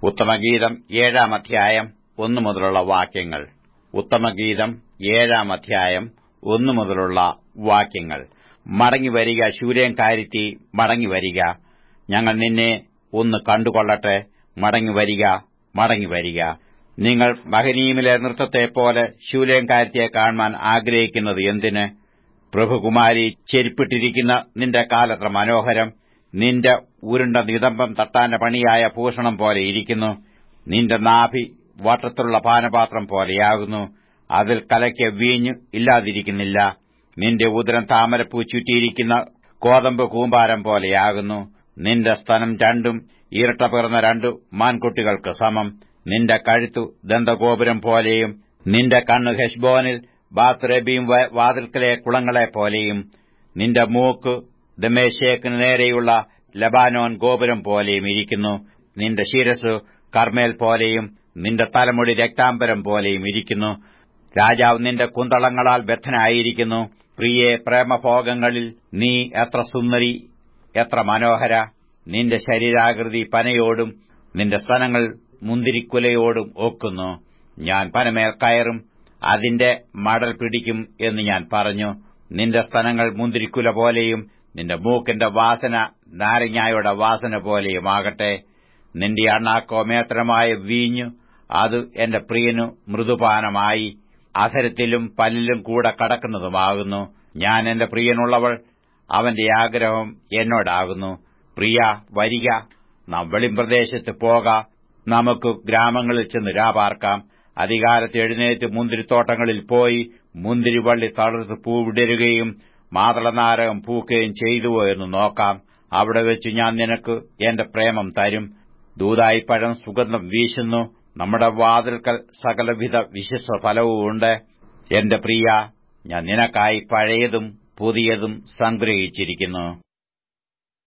ഉത്തമഗീതം ഏഴാം അധ്യായം ഒന്നു മുതലുള്ള വാക്യങ്ങൾ ഉത്തമഗീതം ഏഴാം അധ്യായം ഒന്നു മുതലുള്ള വാക്യങ്ങൾ മടങ്ങിവരിക ശൂരേംകാരിത്തി മടങ്ങിവരിക ഞങ്ങൾ നിന്നെ ഒന്ന് കണ്ടുകൊള്ളട്ടെ മടങ്ങിവരിക മടങ്ങിവരിക നിങ്ങൾ മഹനീമിലെ നൃത്തത്തെപ്പോലെ ശൂലേംകാരത്തിയെ കാണുവാൻ ആഗ്രഹിക്കുന്നത് എന്തിന് പ്രഭുകുമാരി ചെരിപ്പിട്ടിരിക്കുന്ന നിന്റെ കാലത്ര മനോഹരം നിന്റെ ഉരുണ്ട നിതംബം തട്ടാന്റെ പണിയായ ഭൂഷണം പോലെ ഇരിക്കുന്നു നിന്റെ നാഭി വട്ടത്തിലുള്ള പാനപാത്രം പോലെയാകുന്നു അതിൽ കലയ്ക്ക് വീഞ്ഞ് ഇല്ലാതിരിക്കുന്നില്ല നിന്റെ ഉദരം താമരപ്പൂ ചുറ്റിയിരിക്കുന്ന കോതമ്പ് കൂമ്പാരം പോലെയാകുന്നു നിന്റെ സ്തനം രണ്ടും ഇരട്ട പിറന്ന രണ്ടു മാൻകുട്ടികൾക്ക് സമം നിന്റെ കഴുത്തു ദന്തഗോപുരം പോലെയും നിന്റെ കണ്ണ് ഹെഷ്ബോനിൽ ബാത്റബീം വാതിൽക്കലെ കുളങ്ങളെ പോലെയും നിന്റെ മൂക്ക് ദമേശേക്കിന് നേരെയുള്ള ലബാനോൻ ഗോപുരം പോലെയും ഇരിക്കുന്നു നിന്റെ ശിരസ് കർമ്മേൽ പോലെയും നിന്റെ തലമുടി രക്താംബരം പോലെയും ഇരിക്കുന്നു രാജാവ് നിന്റെ കുന്തളങ്ങളാൽ ബദ്ധനായിരിക്കുന്നു പ്രിയെ പ്രേമഭോഗങ്ങളിൽ നീ എത്ര സുന്ദരി എത്ര മനോഹര നിന്റെ ശരീരാകൃതി പനയോടും നിന്റെ സ്തനങ്ങൾ മുന്തിരിക്കുലയോടും ഒക്കുന്നു ഞാൻ പനമേൽ കയറും അതിന്റെ മടൽ പിടിക്കും എന്ന് ഞാൻ പറഞ്ഞു നിന്റെ സ്തനങ്ങൾ മുന്തിരിക്കുല പോലെയും നിന്റെ മൂക്കിന്റെ വാസന നാരങ്ങായുടെ വാസന പോലെയുമാകട്ടെ നിന്റെ അണ്ണാക്കോ മേത്രമായ വീഞ്ഞു അത് എന്റെ പ്രിയനു മൃദുപാനമായി അധരത്തിലും പല്ലിലും കൂടെ കടക്കുന്നതുമാകുന്നു ഞാൻ എന്റെ പ്രിയനുള്ളവൾ അവന്റെ ആഗ്രഹം എന്നോടാകുന്നു പ്രിയ വരിക നാം വെളിമ്പ്രദേശത്ത് പോക നമുക്ക് ഗ്രാമങ്ങളിൽ ചെന്ന് രാപാർക്കാം അധികാരത്ത് എഴുന്നേറ്റ് മുന്തിരിത്തോട്ടങ്ങളിൽ പോയി മുന്തിരിവള്ളി തളർത്ത് പൂവിടരുകയും മാതളനാരകം പൂക്കുകയും ചെയ്തുവോ എന്ന് നോക്കാം അവിടെ വെച്ച് ഞാൻ നിനക്ക് എന്റെ പ്രേമം തരും ദൂതായി പഴം സുഗന്ധം വീശുന്നു നമ്മുടെ വാതിൽക്കൽ സകലവിധ വിശിഷ്ട ഫലവുമുണ്ട് എന്റെ പ്രിയ ഞാൻ നിനക്കായി പഴയതും പുതിയതും സംഗ്രഹിച്ചിരിക്കുന്നു